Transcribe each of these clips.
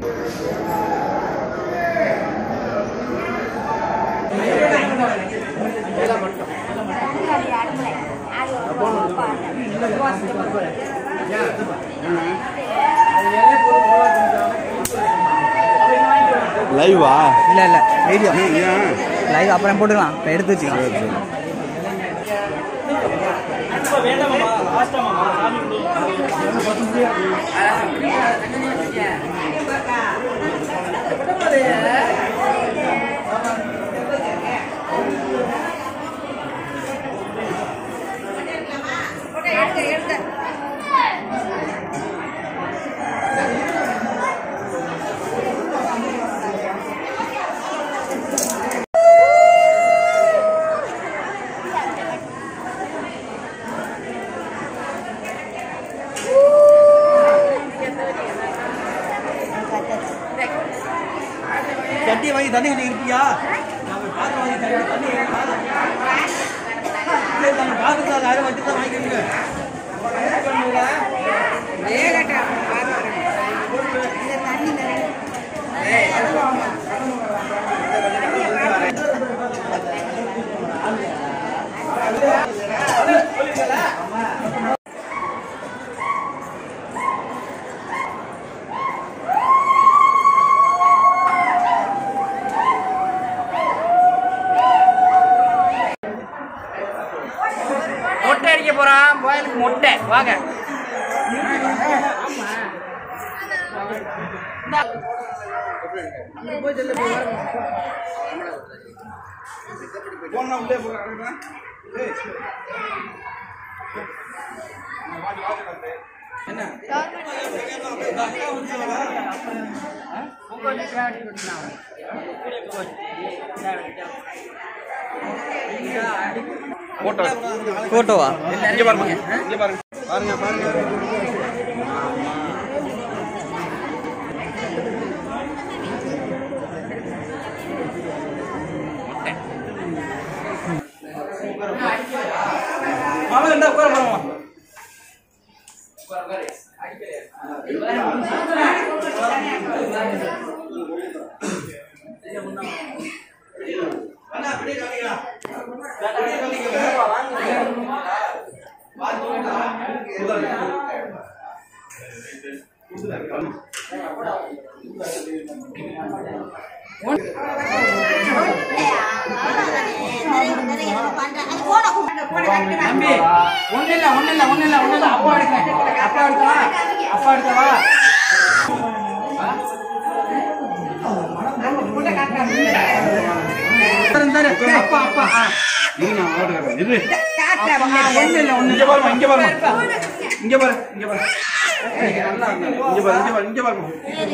லைவா இல்லை இல்லை வீடியோ ஏன் லைவ் அப்புறம் போட்டுக்கலாம் இப்போ எடுத்து வச்சுக்கலாம் சட்டி வாங்கி தண்ணி கொஞ்சம் இருப்பியா நம்ம காசு வாங்கி தண்ணி தண்ணி இல்லை, நம்ம காசு தான் யாரும் வச்சு தான் வாங்கிக்கிறீங்க மொட்டை அடிக்க போறான் கோயிலுக்கு மொட்டை வாங்க போட்டோ ஃபோட்டோவா இங்க பாருங்க இங்க பாருங்க பாருங்க பாருங்க மாமா இருந்தா உட்கார மாமா தம்பி ஒண்ணு இல்ல ஒண்ணு இல்ல ஒண்ணு இல்ல ஒண்ணு இல்ல அப்பா எடுக்கிறேன் அப்பா எடுக்கவா அப்பா எடுக்கவா அப்பா அப்பா ஆ. இரு நான் ஓட்டுக்கிறேன் இரு அப்பா, ஒண்ணு இல்ல ஒண்ணு இங்க பாருங்க இங்க பாருங்க இங்க பாரு இங்க பாரு இங்க பாரு இங்க பாரு இங்க பாருங்க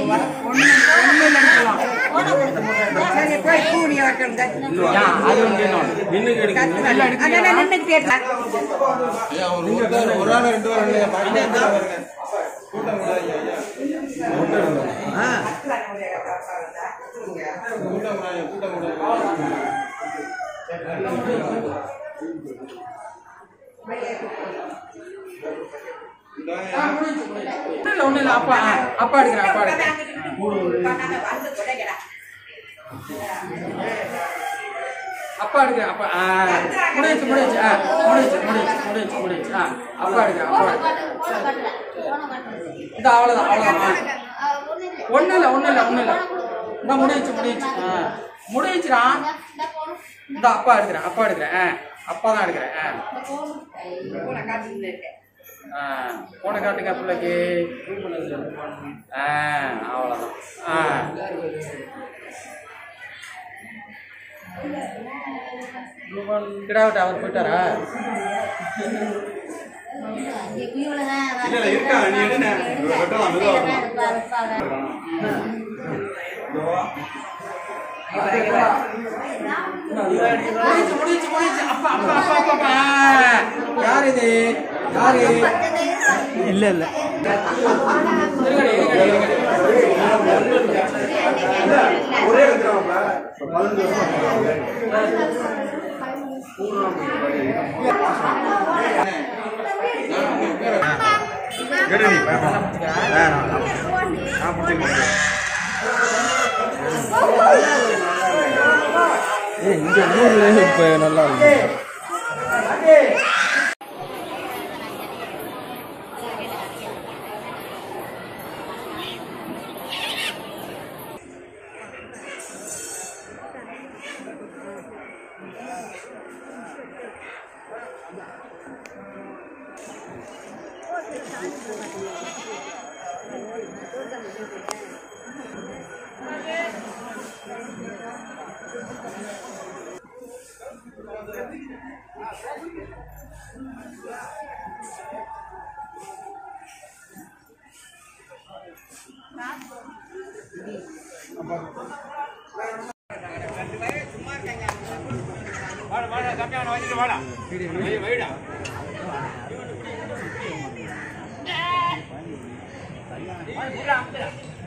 யா, அது ஒண்ணு வேணும். நின்னுக்கு எடுக்கணும் நல்லா எடுக்கிறீங்களா? ஒரு ஆள் ரெண்டு ஆள் இல்லையா ஆ, முடிஞ்சுச்சு, முடிஞ்சுச்சு. ஒண்ணு இல்ல, ஒண்ணு இல்ல, அப்பா ஆ, அப்பா எடுக்கிறேன் அப்பா எடுக்கிறேன் அப்பா எடுக்கிறேன் அப்பா ஆ முடிச்சு முடிச்சு ஆ முடிச்சு முடிச்சு முடிச்சு முடிச்சு ஆ அப்பா எடுக்கிறேன் அப்பா எடுக்கிறேன். இந்த அவ்வளோதான் அவ்வளோதான் ஆ. ஒன்றும் இல்லை ஒன்றும் இல்லை ஒன்றும் இல்லை இந்த முடிச்சு முடிச்சு ஆ முடிச்சுடா இந்த அப்பா எடுக்கிறேன் அப்பா எடுக்கிறேன் ஆ அப்பா தான் எடுக்கிறேன் ஆ ஆ போன காட்டுங்க பிள்ளைக்கு ஆ அவ்வளோதான் ஆ கிடாவிட்ட அவர் போயிட்டாரா இல்ல இல்ல இருக்கா நீ எடுன வெட்டலாம் மெதுவா வெட்டலாம் முடிச்சு முடிச்சு முடிச்சு அப்பா அப்பா அப்பா அப்பா அப்பா ஆ, யார் இது யாரு இல்லை இல்லை இருங்கடி, இருங்கடி, இருங்கடி. ஒரே எடுத்துறாங்க பதினஞ்சு வருஷம் எடு நீ ஆ, நான் நான் பிடிச்சிக்கிறேன் ஊர்ல இப்ப நல்லா இருக்கு வாடா